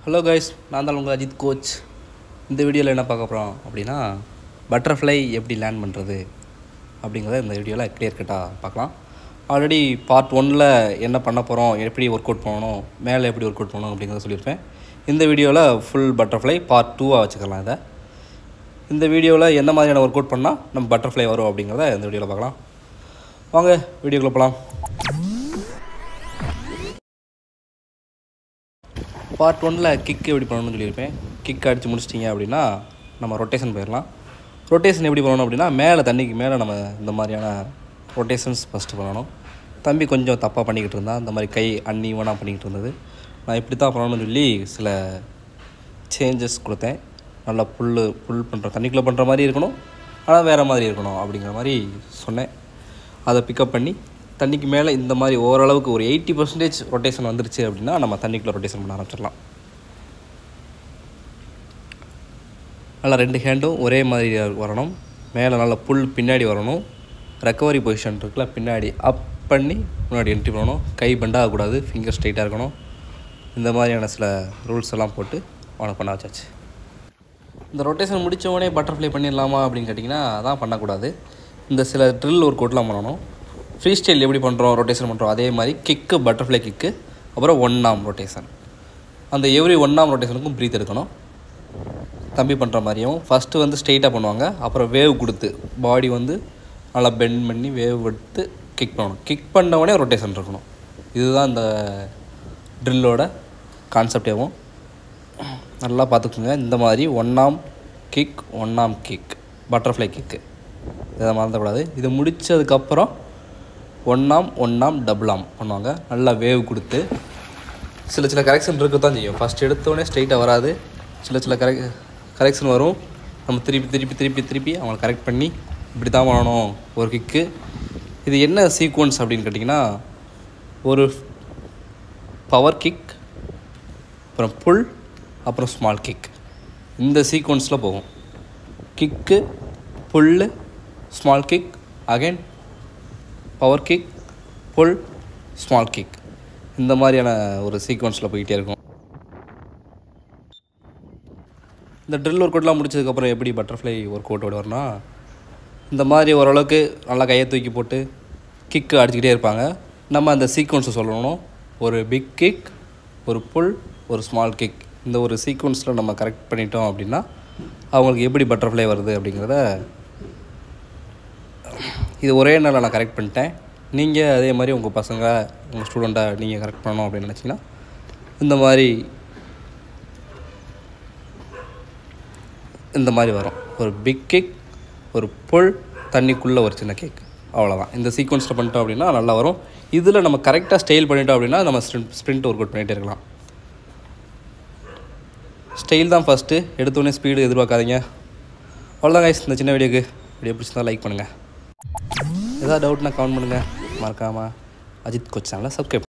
hello guys நான் தான் உங்கள் அஜித் கோச் இந்த வீடியோவில் என்ன பார்க்க போகிறோம் அப்படின்னா பட்டர்ஃப்ளை எப்படி லேர்ன் பண்ணுறது அப்படிங்கிறத இந்த வீடியோவில் கிளியர் கட்டாக பார்க்கலாம் ஆல்ரெடி பார்ட் ஒனில் என்ன பண்ண போகிறோம் எப்படி ஒர்க் அவுட் பண்ணணும் மேலே எப்படி ஒர்க் அவுட் பண்ணணும் அப்படிங்கிறத சொல்லியிருப்பேன் இந்த வீடியோவில் ஃபுல் பட்டர்ஃப்ளை பார்ட் டூவாக வச்சுக்கலாம் இதை இந்த வீடியோவில் என்ன மாதிரியான ஒர்க் அவுட் பண்ணால் நம்ம பட்டர்ஃப்ளை வரும் அப்படிங்கிறத இந்த வீடியோவில் பார்க்கலாம் வாங்க வீடியோக்குள்ளே போகலாம் பார்ட் ஒனில் கிக் எப்படி பண்ணணும்னு சொல்லியிருப்பேன் கிக் அடித்து முடிச்சிட்டிங்க அப்படின்னா நம்ம ரொட்டேஷன் போயிடலாம் ரொட்டேஷன் எப்படி பண்ணணும் அப்படின்னா மேலே தண்ணிக்கு மேலே நம்ம இந்த மாதிரியான ரொட்டேஷன்ஸ் ஃபஸ்ட்டு பண்ணணும் தம்பி கொஞ்சம் தப்பாக பண்ணிக்கிட்டு இருந்தான் இந்த மாதிரி கை அன்னீவனாக பண்ணிக்கிட்டு இருந்தது நான் இப்படி தான் பண்ணணும்னு சொல்லி சில சேஞ்சஸ் கொடுத்தேன் நல்லா புல் புல் பண்ணுற தண்ணிக்குள்ளே பண்ணுற மாதிரி இருக்கணும் ஆனால் வேறு மாதிரி இருக்கணும் அப்படிங்கிற மாதிரி சொன்னேன் அதை பிக்கப் பண்ணி தண்ணிக்கு மேலே இந்த மாதிரி ஓரளவுக்கு ஒரு எயிட்டி பர்சன்டேஜ் ரொட்டேஷன் வந்துருச்சு அப்படின்னா நம்ம தண்ணிக்குள்ளே ரொட்டேஷன் பண்ண ஆரம்பிச்சிடலாம் நல்லா ரெண்டு ஹேண்டும் ஒரே மாதிரி வரணும் மேலே நல்லா புல் பின்னாடி வரணும் ரெக்கவரி பொசிஷன் இருக்குல்ல பின்னாடி அப் பண்ணி முன்னாடி என்ட்ரி பண்ணணும் கை பெண்டாகக்கூடாது ஃபிங்கர் ஸ்ட்ரைட்டாக இருக்கணும் இந்த மாதிரியான சில ரூல்ஸ் எல்லாம் போட்டு அவனை பண்ண வச்சாச்சு இந்த ரொட்டேஷன் முடித்த உடனே பட்டர்ஃப்ளை பண்ணிடலாமா அப்படின்னு கேட்டிங்கன்னா அதான் பண்ணக்கூடாது இந்த சில ட்ரில் ஒர்க் அவுட்லாம் பண்ணணும் ஃப்ரீ ஸ்டைல் எப்படி பண்ணுறோம் ரொட்டேஷன் பண்ணுறோம் அதே மாதிரி கிக்கு பட்டர்ஃப்ளை கிக்கு அப்புறம் ஒன் ஆம் ரொட்டேஷன் அந்த எவ்ரி ஒன் ஆம் ரொட்டேஷனுக்கும் ப்ரீத் எடுக்கணும் தம்பி பண்ணுற மாதிரியும் ஃபஸ்ட்டு வந்து ஸ்ட்ரெயிட்டாக பண்ணுவாங்க அப்புறம் வேவ் கொடுத்து பாடி வந்து நல்லா பெண்ட் பண்ணி வேவ் எடுத்து கிக் பண்ணணும் கிக் பண்ண உடனே ரொட்டேஷன் இருக்கணும் இதுதான் இந்த ட்ரில்லோட கான்செப்டேவும் நல்லா பார்த்துக்குங்க இந்த மாதிரி ஒன்னாம் கிக் ஒன்னாம் கிக் பட்டர்ஃப்ளை கிக்கு இதை மறந்துடக்கூடாது இது முடித்ததுக்கப்புறம் ஒன்னாம் ஒன்னாம் டபுளாம் பண்ணுவாங்க நல்லா வேவ் கொடுத்து சில சில கரெக்ஷன் இருக்க தான் செய்யும் ஃபஸ்ட் எடுத்தோடனே ஸ்ட்ரைட்டாக வராது சில சில கரெக் கரெக்ஷன் வரும் நம்ம திருப்பி திருப்பி திருப்பி திருப்பி அவங்களை கரெக்ட் பண்ணி இப்படி தான் பண்ணணும் ஒரு கிக்கு இது என்ன சீக்வன்ஸ் அப்படின்னு கேட்டிங்கன்னா ஒரு பவர் கிக் அப்புறம் புல் அப்புறம் ஸ்மால் கிக் இந்த சீக்வன்ஸில் போகும் kick full small kick again power kick full small kick இந்த மாதிரியான ஒரு சீக்வன்ஸில் போய்கிட்டே இருக்கும் இந்த ட்ரில் ஒர்க் அவுட்லாம் முடிச்சதுக்கப்புறம் எப்படி பட்டர்ஃப்ளை ஒர்க் அவுட் வரும்னா இந்த மாதிரி ஓரளவுக்கு நல்லா கையை தூக்கி போட்டு கிக்கு அடிச்சுக்கிட்டே இருப்பாங்க நம்ம அந்த சீக்வன்ஸை சொல்லணும் ஒரு பிக் கிக் ஒரு புல் ஒரு ஸ்மால் கிக் இந்த ஒரு சீக்வன்ஸில் நம்ம கரெக்ட் பண்ணிட்டோம் அப்படின்னா அவங்களுக்கு எப்படி பட்டர்ஃப்ளை வருது அப்படிங்கிறத இது ஒரே நாளில் நான் கரெக்ட் பண்ணிட்டேன் நீங்கள் அதே மாதிரி உங்கள் பசங்க உங்கள் ஸ்டூடெண்ட்டாக நீங்கள் கரெக்ட் பண்ணணும் அப்படின்னு நினச்சிங்கன்னா இந்த மாதிரி இந்த மாதிரி வரும் ஒரு பிக் கிக் ஒரு புல் தண்ணிக்குள்ளே ஒரு சின்ன கேக் அவ்வளோதான் இந்த சீக்வன்ஸில் பண்ணிட்டோம் அப்படின்னா நல்லா வரும் இதில் நம்ம கரெக்டாக ஸ்டைல் பண்ணிட்டோம் அப்படின்னா நம்ம ஸ்ப்ரிண்ட் ஸ்ப்ரிண்ட் ஒர்க் அவுட் பண்ணிகிட்டே இருக்கலாம் ஸ்டைல் தான் ஃபஸ்ட்டு எடுத்தோடனே ஸ்பீடு எதிர்பார்க்காதீங்க அவ்வளோதான் கைஸ் இந்த சின்ன வீடியோக்கு வீடியோ பிடிச்சிருந்தா லைக் பண்ணுங்கள் ஏதாவது டவுட்னா கமெண்ட் பண்ணுங்கள் மறக்காமல் அஜித் கோச் சேனலை சப்ஸ்கிரைப்